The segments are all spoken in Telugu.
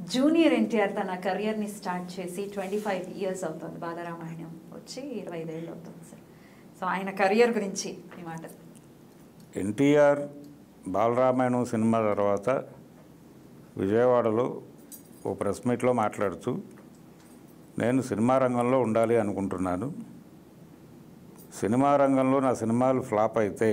జూనియర్ ఎన్టీఆర్ తన కెరియర్ని స్టార్ట్ చేసి ట్వంటీ ఫైవ్ ఇయర్స్ అవుతుంది బాలరామాయణం వచ్చి ఇరవై ఐదేళ్ళు అవుతుంది సార్ సో ఆయన కెరియర్ గురించి ఈ మాట ఎన్టీఆర్ బాలరామాయణం సినిమా తర్వాత విజయవాడలో ఓ ప్రెస్ మీట్లో మాట్లాడుతూ నేను సినిమా రంగంలో ఉండాలి అనుకుంటున్నాను సినిమా రంగంలో నా సినిమాలు ఫ్లాప్ అయితే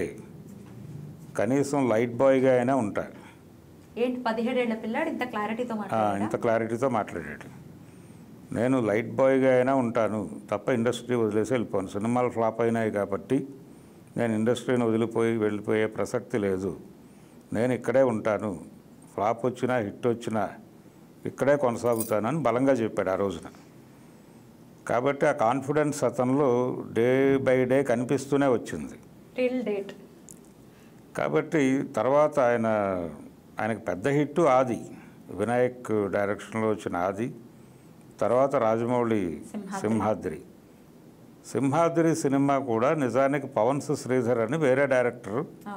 కనీసం లైట్ బాయ్గా అయినా ఉంటా ఏంటి పదిహేడేళ్ల పిల్లాడు ఇంత క్లారిటీతో ఆ, మాట్లాడారా ఇంత క్లారిటీతో మాట్లాడాడు నేను లైట్ బాయ్గా అయినా ఉంటాను తప్ప ఇండస్ట్రీ వదిలేసి వెళ్ళిపోను సినిమాలు ఫ్లాప్ అయినాయి కాబట్టి నేను ఇండస్ట్రీని వదిలిపోయి వెళ్ళిపోయే ప్రసక్తి లేదు నేను ఇక్కడే ఉంటాను ఫ్లాప్ వచ్చినా హిట్ వచ్చినా ఇక్కడే కొనసాగుతానని బలంగా చెప్పాడు ఆ రోజున కాబట్టి ఆ కాన్ఫిడెన్స్ అతనిలో డే బై డే కనిపిస్తూనే వచ్చింది టిల్ డేట్ కాబట్టి తర్వాత ఆయన ఆయనకు పెద్ద హిట్ ఆది వినాయక్ డైరెక్షన్లో వచ్చిన ఆది తర్వాత రాజమౌళి సింహాద్రి. సింహాద్రి సింహాద్రి సినిమా కూడా నిజానికి పవన్ శ్రీధర్ అని వేరే డైరెక్టర్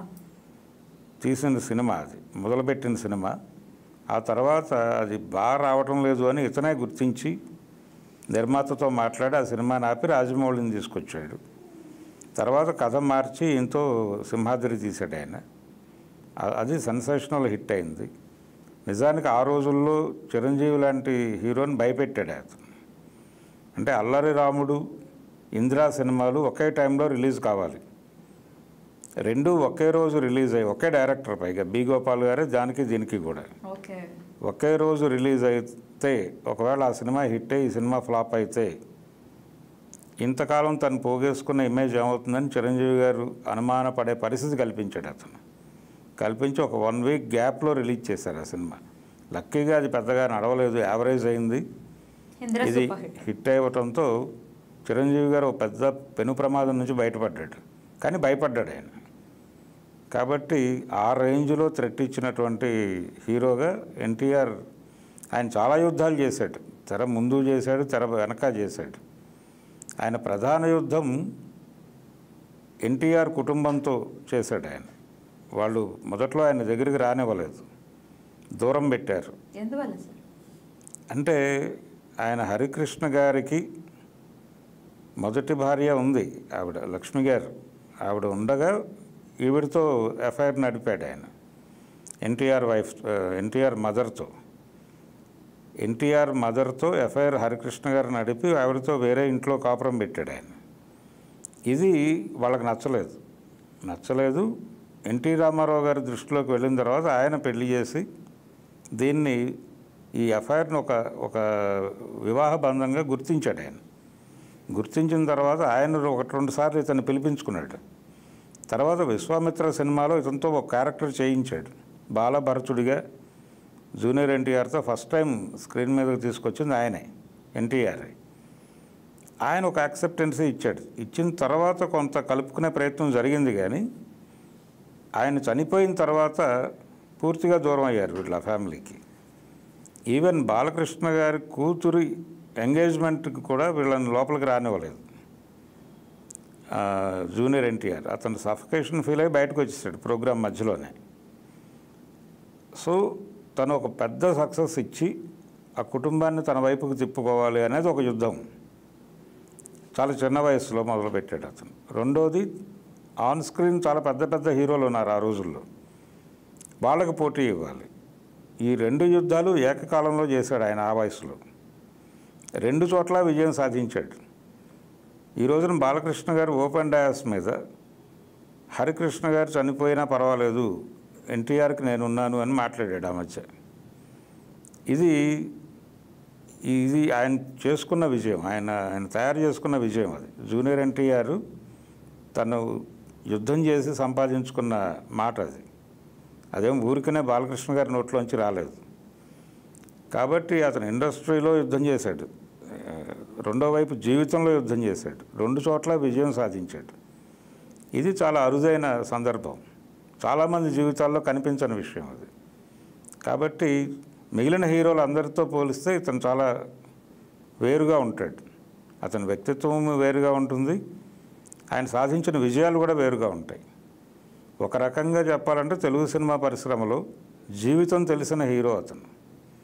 తీసిన సినిమా అది మొదలుపెట్టిన సినిమా ఆ తర్వాత అది బాగా రావటం లేదు అని ఇతనే గుర్తించి నిర్మాతతో మాట్లాడి ఆ సినిమాని ఆపి రాజమౌళిని తీసుకొచ్చాడు తర్వాత కథ మార్చి ఇంతో సింహాద్రి తీశాడు ఆయన ఆ- అది సెన్సేషనల్ హిట్ అయింది నిజానికి ఆ రోజుల్లో చిరంజీవి లాంటి హీరోని భయపెట్టాడు అతను అంటే అల్లరి రాముడు ఇందిరా సినిమాలు ఒకే టైంలో రిలీజ్ కావాలి రెండు ఒకే రోజు రిలీజ్ అయ్యి ఒకే డైరెక్టర్ పైగా బి గోపాల్ గారే దానికి దీనికి కూడా ఓకే ఒకే రోజు రిలీజ్ అయితే ఒకవేళ ఆ సినిమా హిట్ అయ్యి ఈ సినిమా ఫ్లాప్ అయితే ఇంతకాలం తను పోగేసుకున్న ఇమేజ్ ఏమవుతుందని చిరంజీవి గారు అనుమానపడే పరిస్థితి కల్పించాడు అతను కల్పించి ఒక వన్ వీక్ గ్యాప్లో రిలీజ్ చేశారు ఆ సినిమా లక్కీగా అది పెద్దగా నడవలేదు యావరేజ్ అయింది ఇంద్ర ఇది సూపర్ హిట్ హిట్ అవ్వటంతో చిరంజీవి గారు ఒక పెద్ద పెను ప్రమాదం నుంచి బయటపడ్డాడు కానీ భయపడ్డాడు ఆయన కాబట్టి ఆ రేంజ్లో థ్రెట్ ఇచ్చినటువంటి హీరోగా ఎన్టీఆర్ ఆయన చాలా యుద్ధాలు చేశాడు తెర ముందు చేశాడు తెర వెనక చేశాడు ఆయన ప్రధాన యుద్ధం ఎన్టీఆర్ కుటుంబంతో చేశాడు ఆయన వాళ్ళు మొదట్లో ఆయన దగ్గరికి రానివ్వలేదు దూరం పెట్టారు ఎందువల్ల సార్ అంటే ఆయన హరికృష్ణ గారికి మొదటి భార్య ఉంది ఆవిడ లక్ష్మి గారు ఆవిడ ఉండగా ఈవిడతో ఎఫ్ఐఆర్ నడిపాడు ఆయన ఎన్టీఆర్ వైఫ్ ఎన్టీఆర్ మదర్తో ఎన్టీఆర్ మదర్తో ఎఫ్ఐఆర్ హరికృష్ణ గారు నడిపి ఆవిడతో వేరే ఇంట్లో కాపురం పెట్టాడు ఆయన ఇది వాళ్ళకి నచ్చలేదు నచ్చలేదు ఎన్టీ రామారావు గారి దృష్టిలోకి వెళ్ళిన తర్వాత ఆయన పెళ్లి చేసి దీన్ని ఈ ఎఫ్ఐఆర్ని ఒక ఒక వివాహ బంధంగా గుర్తించాడు ఆయన గుర్తించిన తర్వాత ఆయన ఒకటి రెండు సార్లు ఇతను పిలిపించుకున్నాడు తర్వాత విశ్వామిత్ర సినిమాలో ఇతనితో ఒక క్యారెక్టర్ చేయించాడు బాలభరతుడిగా జూనియర్ ఎన్టీఆర్తో ఫస్ట్ టైం స్క్రీన్ మీదకి తీసుకొచ్చింది ఆయనే ఎన్టీఆర్ ఆయన ఒక యాక్సెప్టెన్సీ ఇచ్చాడు ఇచ్చిన తర్వాత కొంత కలుపుకునే ప్రయత్నం జరిగింది కానీ ఆయన చనిపోయిన తర్వాత పూర్తిగా దూరం అయ్యారు వీళ్ళ ఫ్యామిలీకి ఈవెన్ బాలకృష్ణ గారి కూతురి ఎంగేజ్మెంట్కి కూడా వీళ్ళని లోపలికి రానివ్వలేదు ఆ, జూనియర్ ఎన్టీఆర్ అతను సఫికేషన్ ఫీల్ అయ్యి బయటకు వచ్చేసాడు ప్రోగ్రాం మధ్యలోనే సో తను ఒక పెద్ద సక్సెస్ ఇచ్చి ఆ కుటుంబాన్ని తన వైపుకు తిప్పుకోవాలి అనేది ఒక యుద్ధం చాలా చిన్న వయసులో మొదలుపెట్టాడు అతను రెండోది ఆన్ స్క్రీన్ చాలా పెద్ద పెద్ద హీరోలు ఉన్నారు ఆ రోజుల్లో వాళ్ళకి పోటీ ఇవ్వాలి ఈ రెండు యుద్ధాలు ఏకకాలంలో చేశాడు ఆయన ఆ వయసులో రెండు చోట్ల విజయం సాధించాడు ఈ రోజున బాలకృష్ణ గారు ఓపెన్ డయాస్ మీద హరికృష్ణ గారు చనిపోయినా పర్వాలేదు ఎన్టీఆర్కి నేనున్నాను అని మాట్లాడాడు ఆ మధ్య ఇది ఇది ఆయన చేసుకున్న విజయం ఆయన ఆయన తయారు చేసుకున్న విజయం అది జూనియర్ ఎన్టీఆర్ తను యుద్ధం చేసి సంపాదించుకున్న మాట అది అదేం ఊరికనే బాలకృష్ణ గారి నోట్లోంచి రాలేదు కాబట్టి అతను ఇండస్ట్రీలో యుద్ధం చేశాడు ఆ, రెండో వైపు జీవితంలో యుద్ధం చేశాడు రెండు చోట్ల విజయం సాధించాడు ఇది చాలా అరుదైన సందర్భం చాలామంది జీవితాల్లో కనిపించని విషయం అది కాబట్టి మిగిలిన హీరోలు అందరితో పోలిస్తే ఇతను చాలా వేరుగా ఉంటాడు అతని వ్యక్తిత్వం వేరుగా ఉంటుంది ఆయన సాధించిన విజయాలు కూడా వేరుగా ఉంటాయి ఒక రకంగా చెప్పాలంటే తెలుగు సినిమా పరిశ్రమలో జీవితం తెలిసిన హీరో అతను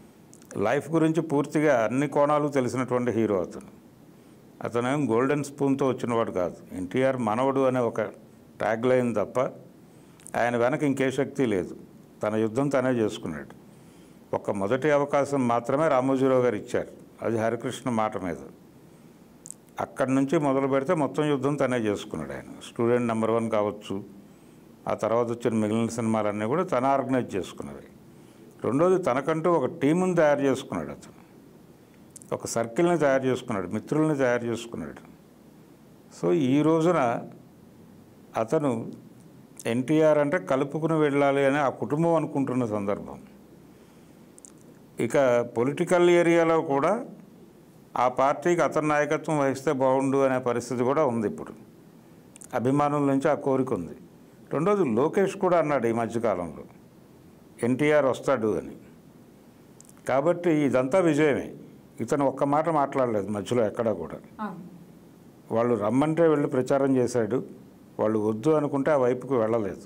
లైఫ్ గురించి పూర్తిగా అన్ని కోణాలు తెలిసినటువంటి హీరో అతను అతను గోల్డెన్ స్పూన్తో వచ్చినవాడు కాదు ఎన్టీఆర్ మనవడు అనే ఒక ట్యాగ్ లైన్ తప్ప ఆయన వెనక ఇంకే శక్తి లేదు తన యుద్ధం తనే చేసుకున్నాడు ఒక మొదటి అవకాశం మాత్రమే రామోజీరావు గారు ఇచ్చారు అది హరికృష్ణ మాట మీద అక్కడి నుంచి మొదలు పెడితే మొత్తం యుద్ధం తనే చేసుకున్నాడు ఆయన స్టూడెంట్ నెంబర్ వన్ కావచ్చు ఆ తర్వాత వచ్చిన మిగిలిన సినిమాలన్నీ కూడా తన ఆర్గనైజ్ చేసుకున్నవి రెండోది తనకంటూ ఒక టీముని తయారు చేసుకున్నాడు అతను ఒక సర్కిల్ని తయారు చేసుకున్నాడు మిత్రుల్ని తయారు చేసుకున్నాడు సో ఈ రోజున అతను ఎన్టీఆర్ అంటే కలుపుకుని వెళ్ళాలి అని ఆ కుటుంబం అనుకుంటున్న సందర్భం ఇక పొలిటికల్ ఏరియాలో కూడా ఆ పార్టీకి అతని నాయకత్వం వహిస్తే బాగుండు అనే పరిస్థితి కూడా ఉంది ఇప్పుడు అభిమానుల నుంచి ఆ కోరిక ఉంది రెండోది లోకేష్ కూడా అన్నాడు ఈ మధ్యకాలంలో ఎన్టీఆర్ వస్తాడు అని కాబట్టి ఇదంతా విజయమే ఇతను ఒక్క మాట మాట్లాడలేదు మధ్యలో ఎక్కడా కూడా అవును వాళ్ళు రమ్మంటే వెళ్ళి ప్రచారం చేశాడు వాళ్ళు వద్దు అనుకుంటే ఆ వైపుకు వెళ్ళలేదు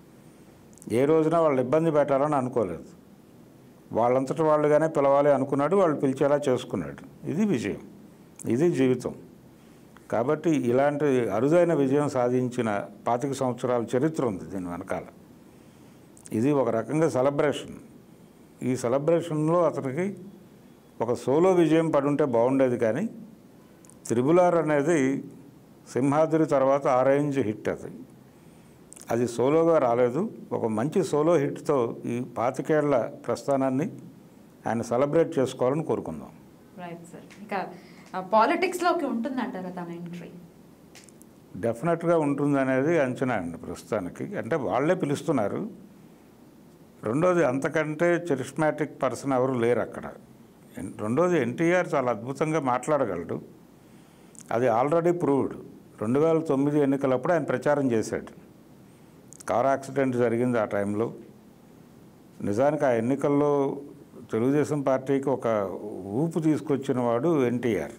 ఏ రోజున వాళ్ళు ఇబ్బంది పెట్టాలని అనుకోలేదు వాళ్ళంతట వాళ్ళుగానే పిలవాలి అనుకున్నాడు వాళ్ళు పిలిచేలా చేసుకున్నాడు ఇది విజయం ఇది జీవితం కాబట్టి ఇలాంటి అరుదైన విజయం సాధించిన పాతిక సంవత్సరాల చరిత్ర ఉంది దీని వెనకాల ఇది ఒక రకంగా సెలబ్రేషన్ ఈ సెలబ్రేషన్లో అతనికి ఒక సోలో విజయం పడుంటే బాగుండేది కానీ త్రిబులార్ అనేది సింహాద్రి తర్వాత ఆ రేంజ్ హిట్ అది అది సోలోగా రాలేదు ఒక మంచి సోలో హిట్తో ఈ పాతికేళ్ల ప్రస్థానాన్ని ఆయన సెలబ్రేట్ చేసుకోవాలని కోరుకుందాం రైట్ సార్ ఇక పాలిటిక్స్లోకి ఉంటుందంటారా తన ఎంట్రీ డెఫినెట్గా ఉంటుంది అనేది అంచనా అండి ప్రస్తుతానికి అంటే వాళ్ళే పిలుస్తున్నారు రెండోది అంతకంటే చరిస్మాటిక్ పర్సన్ ఎవరు లేరు అక్కడ ఎన్- రెండోది ఎన్టీఆర్ చాలా అద్భుతంగా మాట్లాడగలడు అది ఆల్రెడీ ప్రూవ్డ్ రెండు వేల తొమ్మిది ఎన్నికలప్పుడు ఆయన ప్రచారం చేశాడు కార్ యాక్సిడెంట్ జరిగింది ఆ టైంలో నిజానికి ఆ ఎన్నికల్లో తెలుగుదేశం పార్టీకి ఒక ఊపు తీసుకొచ్చిన వాడు ఎన్టీఆర్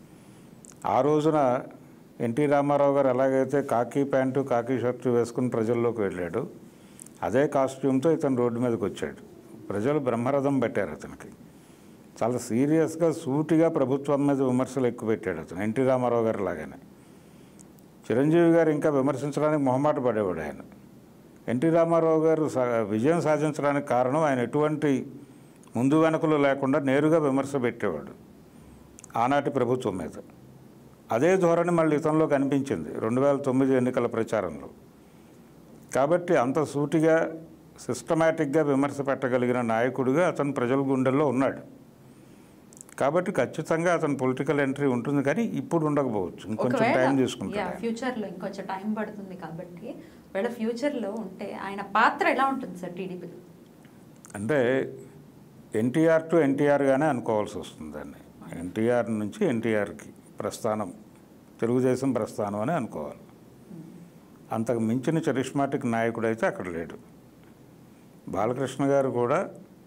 ఆ రోజున ఎన్టీ రామారావు గారు ఎలాగైతే కాకి ప్యాంటు కాకి షర్టు వేసుకుని ప్రజల్లోకి వెళ్ళాడు అదే కాస్ట్యూమ్తో ఇతను రోడ్డు మీదకి వచ్చాడు ప్రజలు బ్రహ్మరథం పెట్టారు అతనికి చాలా సీరియస్గా సూటిగా ప్రభుత్వం మీద విమర్శలు ఎక్కువ పెట్టాడు అతను ఎన్టీ రామారావు గారు లాగానే చిరంజీవి గారు ఇంకా విమర్శించడానికి మొహమాట పడేవాడు ఆయన ఎన్టీ రామారావు గారు సా- విజయం సాధించడానికి కారణం ఆయన ఎటువంటి ముందు వెనకలు లేకుండా నేరుగా విమర్శ పెట్టేవాడు ఆనాటి ప్రభుత్వం మీద అదే ధోరణి మళ్ళీ ఇతనిలో కనిపించింది రెండు వేల తొమ్మిది ఎన్నికల ప్రచారంలో కాబట్టి అంత సూటిగా సిస్టమేటిక్గా విమర్శ పెట్టగలిగిన నాయకుడిగా అతను ప్రజల గుండెల్లో ఉన్నాడు కాబట్టి ఖచ్చితంగా అతను పొలిటికల్ ఎంట్రీ ఉంటుంది కానీ ఇప్పుడు ఉండకపోవచ్చు ఇంకొంచెం టైం యా తీసుకుంటాడు ఫ్యూచర్లో ఇంకొంచెం టైం పడుతుంది కాబట్టి ఒకవేళ ఫ్యూచర్లో ఉంటే ఆయన పాత్ర ఎలా ఉంటుంది సార్ టీడీపీలో అంటే ఎన్టీఆర్ టు ఎన్టీఆర్గానే అనుకోవాల్సి వస్తుంది దాన్ని ఎన్టీఆర్ నుంచి ఎన్టీఆర్కి ప్రస్థానం తెలుగుదేశం ప్రస్థానం అని అనుకోవాలి అంతకు మించిన చరిష్మాటిక్ నాయకుడు అయితే అక్కడ లేడు బాలకృష్ణ గారు కూడా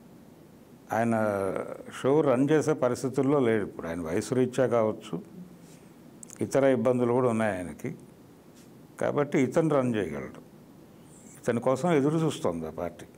ఆయన షో రన్ చేసే పరిస్థితుల్లో లేడు ఇప్పుడు ఆయన వయసు రీత్యా కావచ్చు ఇతర ఇబ్బందులు కూడా ఉన్నాయి ఆయనకి కాబట్టి ఇతను రన్ చేయగలడు ఇతని కోసం ఎదురు చూస్తుంది ఆ పార్టీ